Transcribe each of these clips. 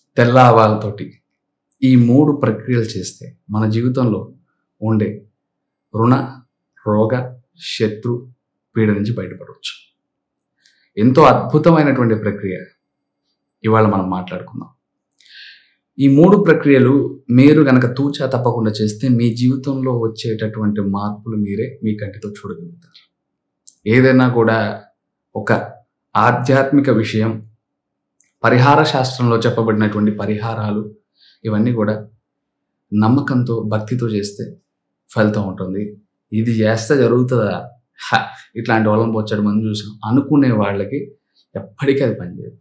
తెల్ల ఆవాలతోటి ఈ మూడు ప్రక్రియలు చేస్తే మన జీవితంలో ఉండే రుణ రోగ శత్రు పీడ నుంచి బయటపడవచ్చు ఎంతో అద్భుతమైనటువంటి ప్రక్రియ ఇవాళ మనం మాట్లాడుకుందాం ఈ మూడు ప్రక్రియలు మీరు గనక తూచా తప్పకుండా చేస్తే మీ జీవితంలో వచ్చేటటువంటి మార్పులు మీరే మీ కంటితో చూడగలుగుతారు ఏదైనా కూడా ఒక ఆధ్యాత్మిక విషయం పరిహార శాస్త్రంలో చెప్పబడినటువంటి పరిహారాలు ఇవన్నీ కూడా నమ్మకంతో భక్తితో చేస్తే ఫలితం ఉంటుంది ఇది చేస్తే జరుగుతుందా హ, ఇట్లాంటి వాళ్ళని బొచ్చడి మంది చూసాం అనుకునే వాళ్ళకి ఎప్పటికీ అది పనిచేయదు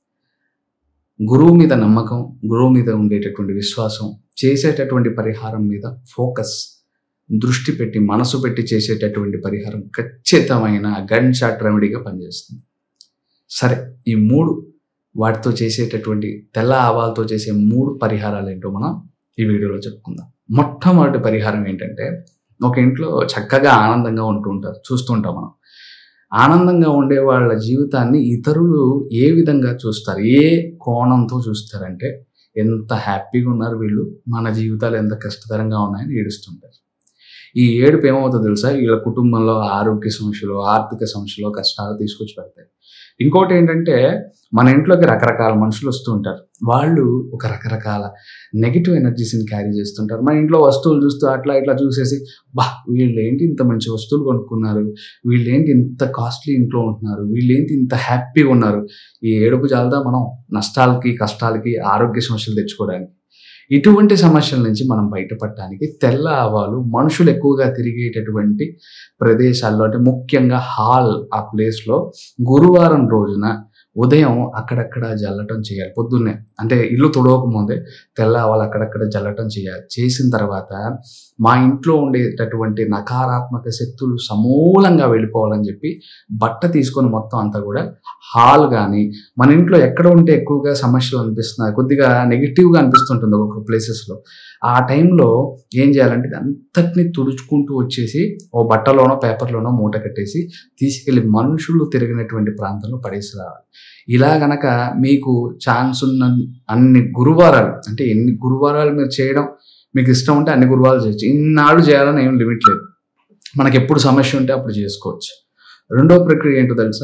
గురువు మీద నమ్మకం గురువు మీద ఉండేటటువంటి విశ్వాసం చేసేటటువంటి పరిహారం మీద ఫోకస్ దృష్టి పెట్టి మనసు పెట్టి చేసేటటువంటి పరిహారం ఖచ్చితమైన గన్ షాట్ రెమెడీగా పనిచేస్తుంది సరే ఈ మూడు వాటితో చేసేటటువంటి తెల్ల ఆవాలతో చేసే మూడు పరిహారాలు ఏంటో మనం ఈ వీడియోలో చెప్పుకుందాం మొట్టమొదటి పరిహారం ఏంటంటే ఒక ఇంట్లో చక్కగా ఆనందంగా ఉంటూ ఉంటారు చూస్తుంటాం మనం ఆనందంగా ఉండే వాళ్ళ జీవితాన్ని ఇతరులు ఏ విధంగా చూస్తారు ఏ కోణంతో చూస్తారంటే ఎంత హ్యాపీగా ఉన్నారు వీళ్ళు మన జీవితాలు ఎంత కష్టతరంగా ఉన్నాయని ఏడుస్తుంటారు ఈ ఏడుపు ఏమవుతుందో తెలుసా వీళ్ళ కుటుంబంలో ఆరోగ్య సమస్యలు ఆర్థిక సమస్యలు కష్టాలు తీసుకొచ్చి పెడతాయి ఇంకోటి ఏంటంటే మన ఇంట్లోకి రకరకాల మనుషులు వస్తూ ఉంటారు వాళ్ళు ఒక రకరకాల నెగిటివ్ ఎనర్జీస్ని క్యారీ చేస్తుంటారు మన ఇంట్లో వస్తువులు చూస్తూ అట్లా ఇట్లా చూసేసి బా వీళ్ళు ఏంటి ఇంత మంచి వస్తువులు కొనుక్కున్నారు వీళ్ళు ఏంటి ఇంత కాస్ట్లీ ఇంట్లో ఉంటున్నారు వీళ్ళు ఏంటి ఇంత హ్యాపీగా ఉన్నారు ఈ ఏడుపు జాలదా మనం నష్టాలకి కష్టాలకి ఆరోగ్య సమస్యలు తెచ్చుకోవడానికి ఇటువంటి సమస్యల నుంచి మనం బయటపడటానికి తెల్ల ఆవాలు మనుషులు ఎక్కువగా తిరిగేటటువంటి ప్రదేశాల్లో అంటే ముఖ్యంగా హాల్ ఆ ప్లేస్లో గురువారం రోజున ఉదయం అక్కడక్కడ జల్లటం చేయాలి పొద్దున్నే అంటే ఇల్లు తుడవకముందే తెల్ల ఆవాలు అక్కడక్కడ జల్లటం చేయాలి చేసిన తర్వాత మా ఇంట్లో ఉండేటటువంటి నకారాత్మక శక్తులు సమూలంగా వెళ్ళిపోవాలని చెప్పి బట్ట తీసుకొని మొత్తం అంతా కూడా హాల్ కానీ మన ఇంట్లో ఎక్కడ ఉంటే ఎక్కువగా సమస్యలు అనిపిస్తున్నాయి కొద్దిగా నెగిటివ్గా అనిపిస్తుంటుంది ఒక్కొక్క ప్లేసెస్లో ఆ టైంలో ఏం చేయాలంటే ఇది అంతటిని తుడుచుకుంటూ వచ్చేసి ఓ బట్టలోనో పేపర్లోనో మూట కట్టేసి తీసుకెళ్లి మనుషులు తిరిగినటువంటి ప్రాంతంలో పడేసి రావాలి ఇలా గనక మీకు ఛాన్స్ ఉన్న అన్ని గురువారాలు అంటే ఎన్ని గురువారాలు మీరు చేయడం మీకు ఇష్టం ఉంటే అన్ని గురువారాలు చేయొచ్చు ఇన్నాళ్ళు చేయాలని ఏం లిమిట్ లేదు మనకి ఎప్పుడు సమస్య ఉంటే అప్పుడు చేసుకోవచ్చు రెండో ప్రక్రియ ఏంటో తెలుసా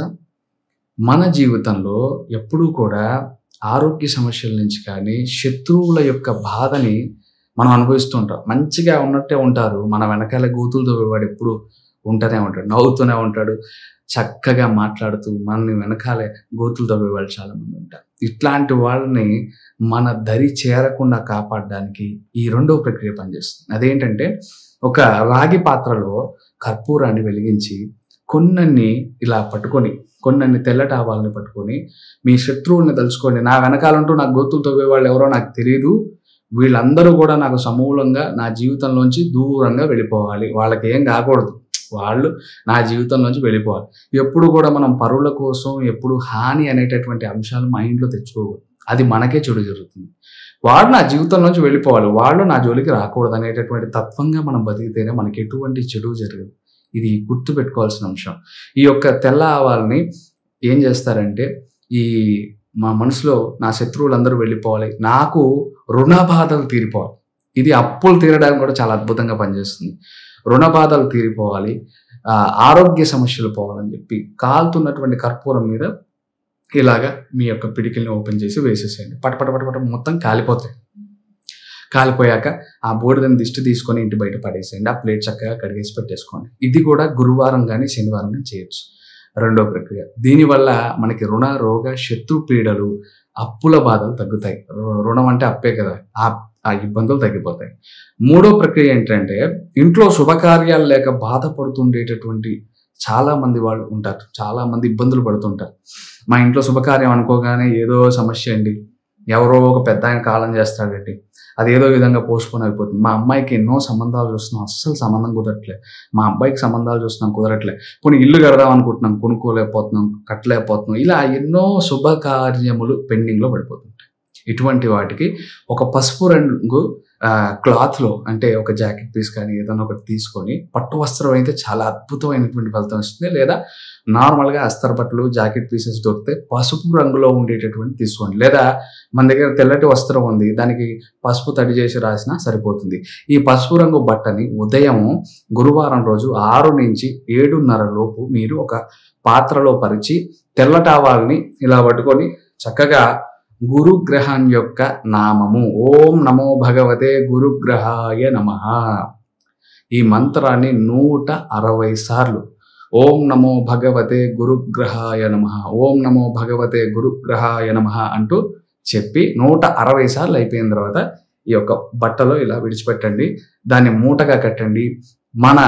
మన జీవితంలో ఎప్పుడూ కూడా ఆరోగ్య సమస్యల నుంచి కానీ శత్రువుల యొక్క బాధని మనం అనుభవిస్తూ ఉంటాం మంచిగా ఉన్నట్టే ఉంటారు మన వెనకాల గూతులతో వాడు ఎప్పుడు ఉంటూనే ఉంటాడు నవ్వుతూనే ఉంటాడు చక్కగా మాట్లాడుతూ మనని వెనకాలే గోతులు తవ్వే వాళ్ళు చాలా మంది ఉంటారు ఇట్లాంటి వాళ్ళని మన దరి చేరకుండా కాపాడడానికి ఈ రెండో ప్రక్రియ పనిచేస్తుంది అదేంటంటే ఒక రాగి పాత్రలో కర్పూరాన్ని వెలిగించి కొన్నన్ని ఇలా పట్టుకొని కొన్నన్ని తెల్లటి ఆవాలని పట్టుకొని మీ శత్రువుల్ని తలుచుకోండి నా వెనకాలంటూ నాకు గోతులు తవ్వే వాళ్ళు ఎవరో నాకు తెలియదు వీళ్ళందరూ కూడా నాకు సమూలంగా నా జీవితంలోంచి దూరంగా వెళ్ళిపోవాలి వాళ్ళకి ఏం కాకూడదు వాళ్ళు నా జీవితంలోంచి వెళ్ళిపోవాలి ఎప్పుడు కూడా మనం పరుల కోసం ఎప్పుడు హాని అనేటటువంటి అంశాలు మైండ్లో తెచ్చుకోకూడదు అది మనకే చెడు జరుగుతుంది వాడు నా జీవితంలోంచి వెళ్ళిపోవాలి వాళ్ళు నా జోలికి రాకూడదు అనేటటువంటి తత్వంగా మనం బతికితేనే మనకి ఎటువంటి చెడు జరగదు ఇది గుర్తు పెట్టుకోవాల్సిన అంశం ఈ యొక్క తెల్ల ఆవాల్ని ఏం చేస్తారంటే ఈ మా మనసులో నా శత్రువులందరూ వెళ్ళిపోవాలి నాకు రుణ బాధలు తీరిపోవాలి ఇది అప్పులు తీరడానికి కూడా చాలా అద్భుతంగా పనిచేస్తుంది రుణ బాధలు తీరిపోవాలి ఆ, ఆరోగ్య సమస్యలు పోవాలని చెప్పి కాలుతున్నటువంటి కర్పూరం మీద ఇలాగా మీ యొక్క పిడికిల్ని ఓపెన్ చేసి వేసేసేయండి పట పట పట పట మొత్తం కాలిపోతాయి కాలిపోయాక ఆ బోర్డుదని దిష్టి తీసుకొని ఇంటి బయట పడేసేయండి ఆ ప్లేట్ చక్కగా కడిగేసి పెట్టేసుకోండి ఇది కూడా గురువారం కానీ శనివారం కానీ చేయొచ్చు రెండో ప్రక్రియ దీనివల్ల మనకి రుణ రోగ శత్రు పీడలు అప్పుల బాధలు తగ్గుతాయి రు- రుణం అంటే అప్పే కదా ఆ ఆ ఇబ్బందులు తగ్గిపోతాయి మూడో ప్రక్రియ ఏంటంటే ఇంట్లో శుభకార్యాలు లేక బాధపడుతుండేటటువంటి చాలా మంది వాళ్ళు ఉంటారు చాలా మంది ఇబ్బందులు పడుతుంటారు మా ఇంట్లో శుభకార్యం అనుకోగానే ఏదో సమస్య అండి ఎవరో ఒక పెద్ద ఆయన కాలం చేస్తాడండి అది ఏదో విధంగా పోస్ట్పోన్ అయిపోతుంది మా అమ్మాయికి ఎన్నో సంబంధాలు చూస్తున్నాం అస్సలు సంబంధం కుదరట్లే మా అబ్బాయికి సంబంధాలు చూస్తున్నాం కుదరట్లే కొన్ని ఇల్లు కడదాం అనుకుంటున్నాం కొనుక్కోలేకపోతున్నాం కట్టలేకపోతున్నాం ఇలా ఎన్నో శుభకార్యములు పెండింగ్లో పడిపోతుంటాయి ఇటువంటి వాటికి ఒక పసుపు రంగు క్లాత్లో అంటే ఒక జాకెట్ పీస్ కానీ ఏదైనా ఒకటి తీసుకొని పట్టు వస్త్రం అయితే చాలా అద్భుతమైనటువంటి ఫలితం వస్తుంది లేదా నార్మల్గా అస్తర్ బట్టలు జాకెట్ పీసెస్ దొరికితే పసుపు రంగులో ఉండేటటువంటి తీసుకోండి లేదా మన దగ్గర తెల్లటి వస్త్రం ఉంది దానికి పసుపు తడి చేసి రాసినా సరిపోతుంది ఈ పసుపు రంగు బట్టని ఉదయం గురువారం రోజు ఆరు నుంచి ఏడున్నర లోపు మీరు ఒక పాత్రలో పరిచి తెల్లటావాల్ని ఇలా పట్టుకొని చక్కగా గురుగ్రహం యొక్క నామము ఓం నమో భగవతే గురుగ్రహాయ నమ ఈ మంత్రాన్ని నూట అరవై సార్లు ఓం నమో భగవతే గురుగ్రహాయ నమ ఓం నమో భగవతే గురుగ్రహాయ నమ అంటూ చెప్పి నూట అరవై సార్లు అయిపోయిన తర్వాత ఈ యొక్క బట్టలో ఇలా విడిచిపెట్టండి దాన్ని మూటగా కట్టండి మన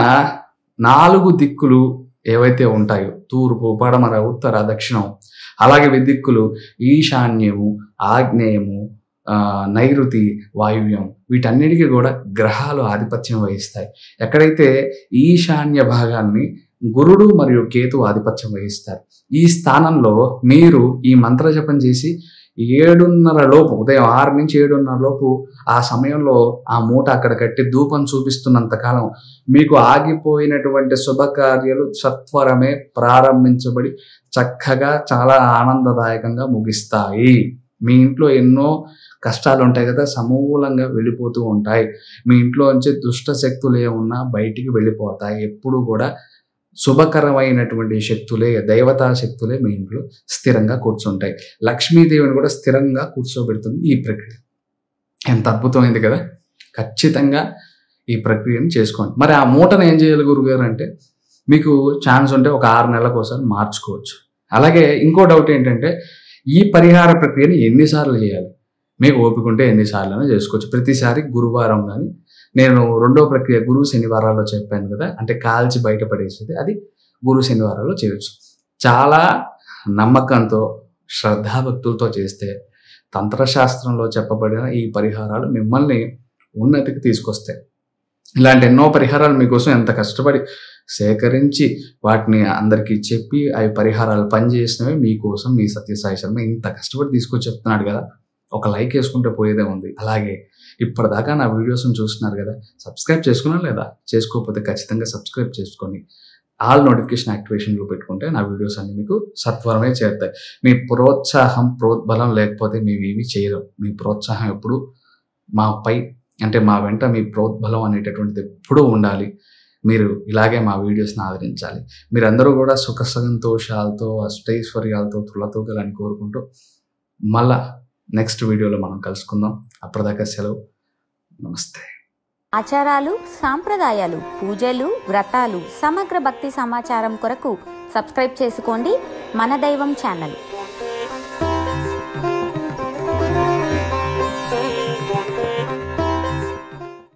నాలుగు దిక్కులు ఏవైతే ఉంటాయో తూర్పు పడమర ఉత్తర దక్షిణం అలాగే విదిక్కులు ఈశాన్యము ఆగ్నేయము ఆ, నైరుతి వాయువ్యం వీటన్నిటికీ కూడా గ్రహాలు ఆధిపత్యం వహిస్తాయి ఎక్కడైతే ఈశాన్య భాగాన్ని గురుడు మరియు కేతు ఆధిపత్యం వహిస్తారు ఈ స్థానంలో మీరు ఈ మంత్ర జపం చేసి ఏడున్నర లోపు ఉదయం ఆరు నుంచి ఏడున్నర లోపు ఆ సమయంలో ఆ మూట అక్కడ కట్టి ధూపం చూపిస్తున్నంత కాలం మీకు ఆగిపోయినటువంటి శుభకార్యాలు సత్వరమే ప్రారంభించబడి చక్కగా చాలా ఆనందదాయకంగా ముగిస్తాయి మీ ఇంట్లో ఎన్నో కష్టాలు ఉంటాయి కదా సమూలంగా వెళ్ళిపోతూ ఉంటాయి మీ ఇంట్లో నుంచి దుష్ట శక్తులు ఏమున్నా బయటికి వెళ్ళిపోతాయి ఎప్పుడు కూడా శుభకరమైనటువంటి శక్తులే దేవతా శక్తులే మీ ఇంట్లో స్థిరంగా కూర్చుంటాయి లక్ష్మీదేవిని కూడా స్థిరంగా కూర్చోబెడుతుంది ఈ ప్రక్రియ ఎంత అద్భుతమైంది కదా ఖచ్చితంగా ఈ ప్రక్రియను చేసుకోండి మరి ఆ మూటను ఏం చేయాలి గురుగారు అంటే మీకు ఛాన్స్ ఉంటే ఒక ఆరు నెలలకు ఒకసారి మార్చుకోవచ్చు అలాగే ఇంకో డౌట్ ఏంటంటే ఈ పరిహార ప్రక్రియని ఎన్నిసార్లు చేయాలి మీకు ఓపిక ఉంటే ఎన్నిసార్లు చేసుకోవచ్చు ప్రతిసారి గురువారం కానీ నేను రెండో ప్రక్రియ గురు శనివారాల్లో చెప్పాను కదా అంటే కాల్చి బయటపడేసేది అది గురు శనివారాల్లో చేయొచ్చు చాలా నమ్మకంతో శ్రద్ధాభక్తులతో చేస్తే తంత్రశాస్త్రంలో చెప్పబడిన ఈ పరిహారాలు మిమ్మల్ని ఉన్నతికి తీసుకొస్తాయి ఇలాంటి ఎన్నో పరిహారాలు మీకోసం ఎంత కష్టపడి సేకరించి వాటిని అందరికీ చెప్పి అవి పరిహారాలు పనిచేసినవి మీకోసం మీ సత్యసాయి శర్మ ఇంత కష్టపడి తీసుకొచ్చి చెప్తున్నాడు కదా ఒక లైక్ వేసుకుంటే పోయేదే ఉంది అలాగే ఇప్పటిదాకా నా వీడియోస్ని చూస్తున్నారు కదా సబ్స్క్రైబ్ చేసుకున్నా లేదా చేసుకోకపోతే ఖచ్చితంగా సబ్స్క్రైబ్ చేసుకొని ఆల్ నోటిఫికేషన్ యాక్టివేషన్లో పెట్టుకుంటే నా వీడియోస్ అన్ని మీకు సత్వరమే చేరుతాయి మీ ప్రోత్సాహం ప్రోద్బలం లేకపోతే మేము ఏమీ చేయలేం మీ ప్రోత్సాహం ఎప్పుడు మాపై అంటే మా వెంట మీ ప్రోద్బలం అనేటటువంటిది ఎప్పుడూ ఉండాలి మీరు ఇలాగే మా వీడియోస్ని ఆదరించాలి మీరందరూ కూడా సుఖ సంతోషాలతో అష్టైశ్వర్యాలతో తులతూగాలని కోరుకుంటూ మళ్ళా నెక్స్ట్ వీడియోలో మనం కలుసుకుందాం అప్పటిదాకా సెలవు నమస్తే ఆచారాలు సాంప్రదాయాలు పూజలు వ్రతాలు సమగ్ర భక్తి సమాచారం కొరకు సబ్స్క్రైబ్ చేసుకోండి మన దైవం ఛానల్